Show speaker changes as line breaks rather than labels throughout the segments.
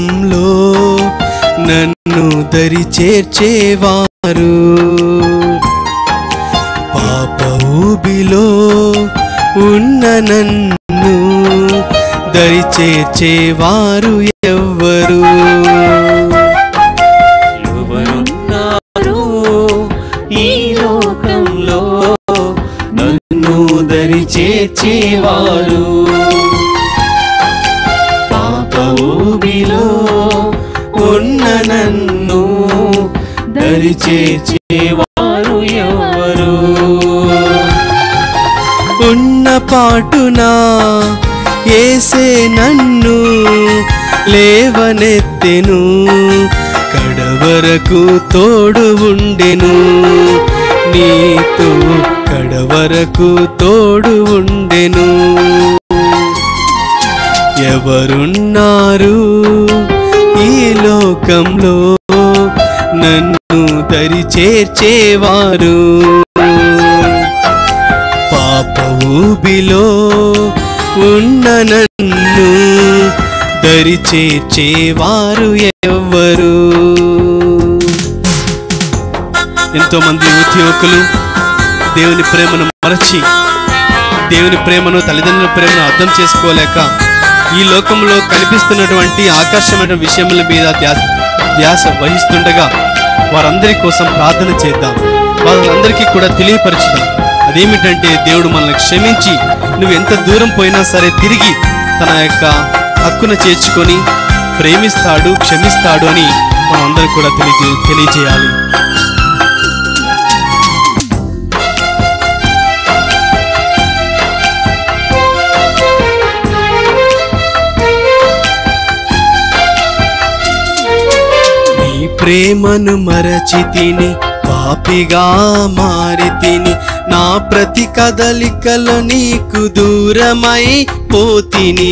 లోకంలో నన్ను దరి చేర్చేవారు పాప ఊబిలో ఉన్న నన్ను దరి చేర్చేవారు ఎవ్వరు ఎవరున్నారు ఈ లోకంలో నన్ను దరి చేర్చేవారు పాప ఊబిలో ఉన్న నన్ను దరి చేర్చేవారు ఎవరు ఉన్న పాటునా ఏసే నన్ను లేవనెత్తెను కడవరకు తోడు ఉండెను నీతో కడవరకు తోడు ఉండెను ఎవరున్నారు ఈ లోకంలో నన్ను దరి చేర్చేవారు పాప ఊబిలో ఉన్న నన్ను దరి చేర్చేవారు ఎవరు ఎంతో మంది ఉద్యోగులు దేవుని ప్రేమను మరచి దేవుని ప్రేమను తల్లిదండ్రుల ప్రేమను అర్థం చేసుకోలేక ఈ లోకంలో కనిపిస్తున్నటువంటి ఆకర్షమైన విషయముల మీద ధ్యాస ధ్యాస వహిస్తుండగా వారందరి కోసం ప్రార్థన చేద్దాం వాళ్ళందరికీ కూడా తెలియపరచుదాం అదేమిటంటే దేవుడు మనల్ని క్షమించి నువ్వు ఎంత దూరం పోయినా సరే తిరిగి తన యొక్క హక్కున చేర్చుకొని ప్రేమిస్తాడు క్షమిస్తాడు అని మనం అందరం కూడా తెలియజే తెలియజేయాలి నీ ప్రేమను మరచి తిని పాపిగా మారి తిని నా ప్రతి కదలికలో నీకు దూరమై పోతిని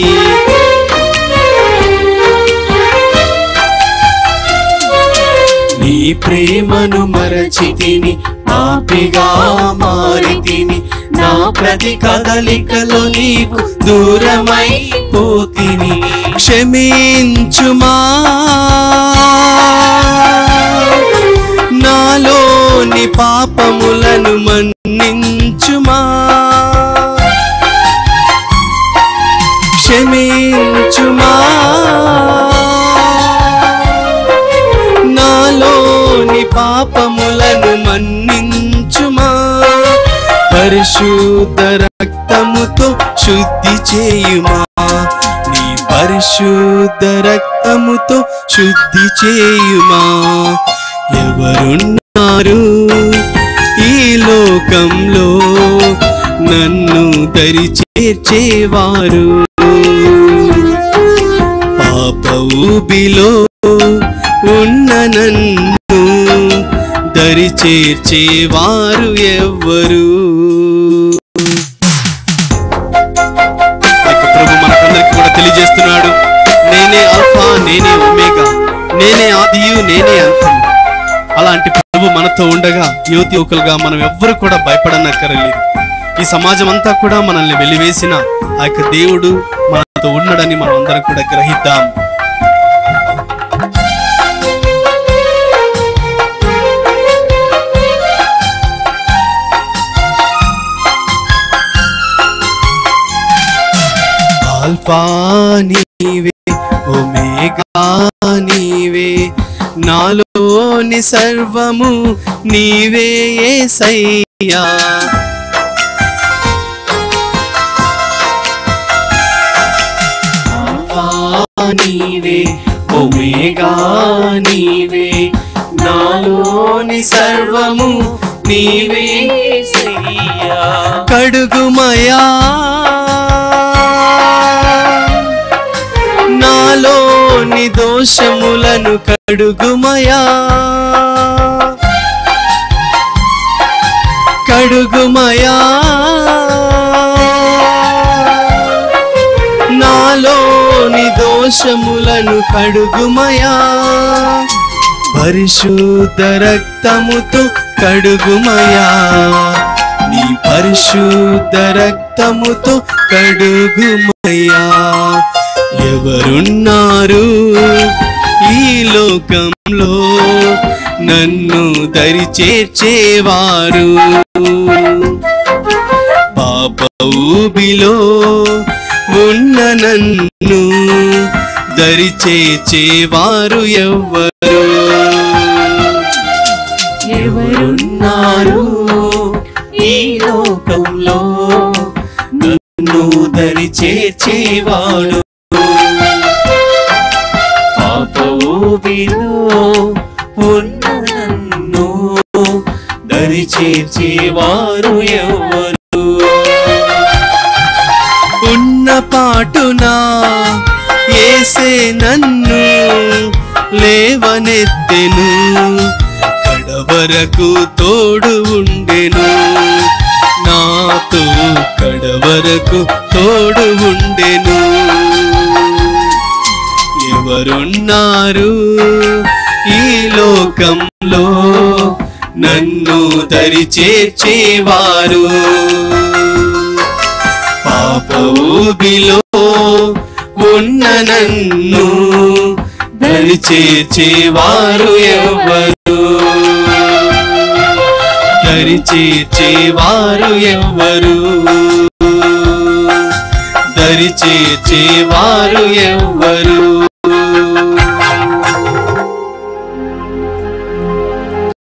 నీ ప్రేమను మరచి తిని పాపిగా మారి తిని నా ప్రతి కదలికలో నీకు దూరమై పోతిని క్షమించుమా నాలోని పాపములను మన్నించుమా క్షమించుమా నాలోని పాపములను మన్నించుమా పరిశుద్ధ రక్తముతో శుద్ధి చేయుమా నీ పరిశుద్ధ రక్తముతో శుద్ధి చేయుమా ఎవరున్నారు ఈ లోకంలో నన్ను దరి చేర్చేవారు పాప ఊబిలో ఉన్న నన్ను దరి చేర్చేవారు ఎవ్వరు ఇక ప్రభు మనకందరికి కూడా తెలియజేస్తున్నాడు నేనే అల్ఫా నేనే ఒమేగా నేనే ఆదియు నేనే అంతం అలాంటి ప్రభు మనతో ఉండగా యువతి యువకులుగా మనం ఎవ్వరు కూడా భయపడనక్కర్లేదు ఈ సమాజం అంతా కూడా మనల్ని వెలివేసిన ఆ యొక్క దేవుడు మనతో ఉన్నాడని మనం అందరం కూడా గ్రహిద్దాం ఆల్ఫా నీవే ఒమేగా నీవే నాలోని సర్వము నీవే యేసయ్యా ఆల్ఫా నీవే ఒమేగా నీవే నాలోని సర్వము నీవే యేసయ్యా కడుగుమయా నాలోని దోషములను కడుగుమయా కడుగుమయా నాలోని దోషములను కడుగుమయా పరిశుద్ధ రక్తముతో కడుగుమయా నీ పరిశుద్ధ రక్త రక్తముతో కడుగుమయ్యా ఎవరున్నారు ఈ లోకంలో నన్ను దరి చేర్చేవారు పాప ఊబిలో ఉన్న నన్ను దరి చేర్చేవారు ఎవ్వరు ఎవరున్నారు ఈ లోకంలో నన్ను దరి చేర్చేవాడు పాప ఊబిలో ఉన్న నన్ను దరి చేర్చేవారు ఎవరు ఉన్న పాటునా ఏసే నన్ను లేవనెత్తెను కడవరకు తోడు ఉండెను నాతో కడవరకు తోడు ఉండెను ఎవరున్నారు ఈ లోకంలో నన్ను దరి చేర్చేవారు పాప ఊబిలో ఉన్న నన్ను దరి చేర్చేవారు ఎవరు దరి చేర్చేవారు ఎవరు దరి చేర్చేవారు ఎవరు